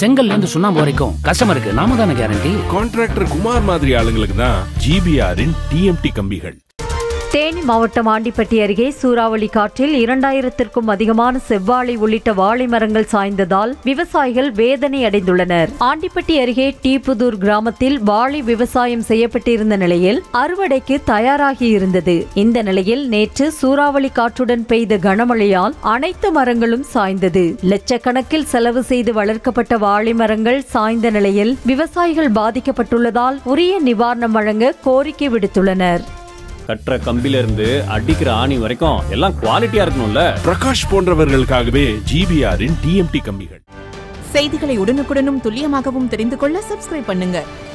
செங்கல்ல இருந்து சுண்ணாம்பு வரைக்கும் கஸ்டமருக்கு நாம தானே கேரண்டி கான்ட்ராக்டர் குமார் மாதிரி ஆளுங்களுக்கு தான் ஜிபிஆரின் டிஎம்டி கம்பிகள் தேனி மாவட்டம் ஆண்டிப்பட்டி அருகே சூறாவளி காற்றில் இரண்டாயிரத்திற்கும் அதிகமான செவ்வாழை உள்ளிட்ட வாழை மரங்கள் சாய்ந்ததால் விவசாயிகள் வேதனை அடைந்துள்ளனர் ஆண்டிப்பட்டி அருகே டீபுதூர் கிராமத்தில் வாழை விவசாயம் செய்யப்பட்டிருந்த நிலையில் அறுவடைக்கு தயாராகி இருந்தது இந்த நிலையில் நேற்று சூறாவளி காற்றுடன் பெய்த கனமழையால் அனைத்து மரங்களும் சாய்ந்தது லட்சக்கணக்கில் செலவு செய்து வளர்க்கப்பட்ட வாழை மரங்கள் சாய்ந்த நிலையில் விவசாயிகள் பாதிக்கப்பட்டுள்ளதால் உரிய நிவாரணம் வழங்க கோரிக்கை விடுத்துள்ளனர் கட்டுற கம்பில இருந்து அடிக்கிற ஆணி வரைக்கும் எல்லாம் குவாலிட்டியா இருக்கணும்ல பிரகாஷ் போன்றவர்களுக்காகவே ஜிபிஆரின் டிஎம்டி கம்பிகள் செய்திகளை உடனுக்குடனும் துல்லியமாகவும் தெரிந்து கொள்ள சப்ஸ்கிரைப் பண்ணுங்க